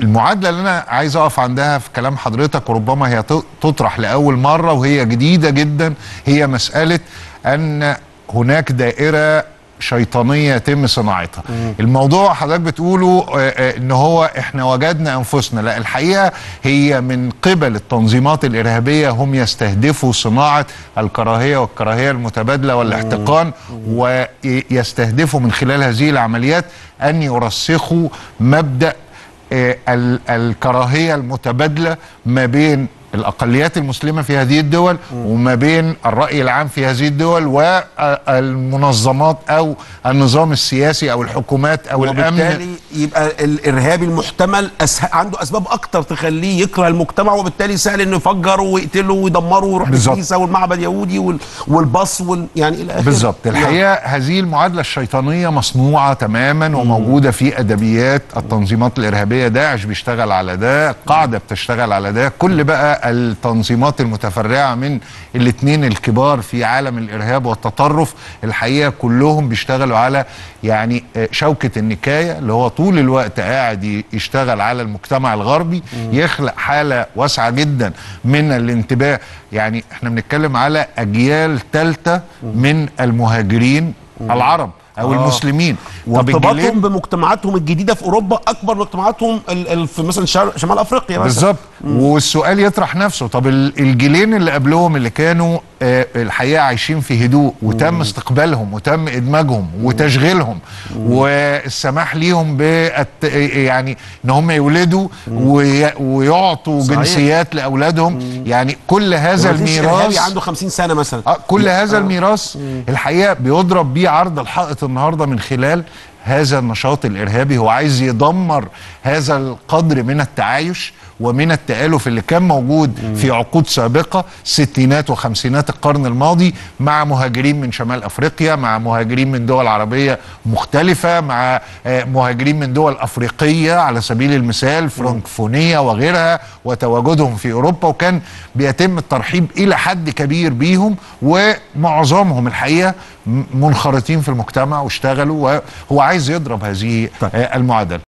المعادله اللي انا عايز اقف عندها في كلام حضرتك وربما هي ت- تطرح لاول مره وهي جديده جدا هي مساله ان هناك دائره شيطانيه يتم صناعتها الموضوع حضرتك بتقوله آه، آه، ان هو احنا وجدنا انفسنا لا الحقيقه هي من قبل التنظيمات الارهابيه هم يستهدفوا صناعه الكراهيه والكراهيه المتبادله والاحتقان ويستهدفوا من خلال هذه العمليات ان يرسخوا مبدا آه، ال- الكراهيه المتبادله ما بين الاقليات المسلمه في هذه الدول وما بين الراي العام في هذه الدول والمنظمات او النظام السياسي او الحكومات او الامن وبالتالي يبقى الارهابي المحتمل أسه... عنده اسباب اكتر تخليه يكره المجتمع وبالتالي سهل انه يفجره ويقتله ويدمره ويروح بالظبط. للكنيسه والمعبد اليهودي وال... والباص وال... يعني الى اخره بالظبط نعم. الحقيقه هذه المعادله الشيطانيه مصنوعه تماما وموجوده في ادبيات التنظيمات الارهابيه داعش بيشتغل على ده القاعده بتشتغل على ده كل بقى التنظيمات المتفرعه من الاثنين الكبار في عالم الارهاب والتطرف الحقيقه كلهم بيشتغلوا على يعني آه، شوكه النكايه اللي هو طول الوقت قاعد ي- يشتغل على المجتمع الغربي يخلق حاله واسعه جدا من الانتباه يعني احنا بنتكلم على اجيال ثالثه من المهاجرين العرب او آه. المسلمين طب الجيلين- وارتباطهم بمجتمعاتهم الجديده في اوروبا اكبر من مجتمعاتهم ال... ال... في مثلا شمال, شمال افريقيا مثلا بالظبط والسؤال يطرح نفسه طب ال- الجيلين اللي قبلهم اللي كانوا آه، الحقيقه عايشين في هدوء وتم استقبالهم وتم ادماجهم وتشغيلهم والسماح ليهم بالت... يعني ان هم يولدوا وي... ويعطوا صحيح. جنسيات لاولادهم يعني كل هذا مفيش الميراث إرهابي عنده 50 سنه مثلا آه كل هذا الميراث الحقيقه بيضرب بيه عرض الحائط النهارده من خلال هذا النشاط الارهابي هو عايز يدمر هذا القدر من التعايش ومن التآلف اللي كان موجود في عقود سابقه ستينات وخمسينات القرن الماضي مع مهاجرين من شمال افريقيا مع مهاجرين من دول عربيه مختلفه مع آه، مهاجرين من دول افريقيه على سبيل المثال فرنكفونيه وغيرها وتواجدهم في اوروبا وكان بيتم الترحيب الى حد كبير بيهم ومعظمهم الحقيقه م- منخرطين في المجتمع واشتغلوا وهو عايز يضرب هذه طيب. آه، المعادله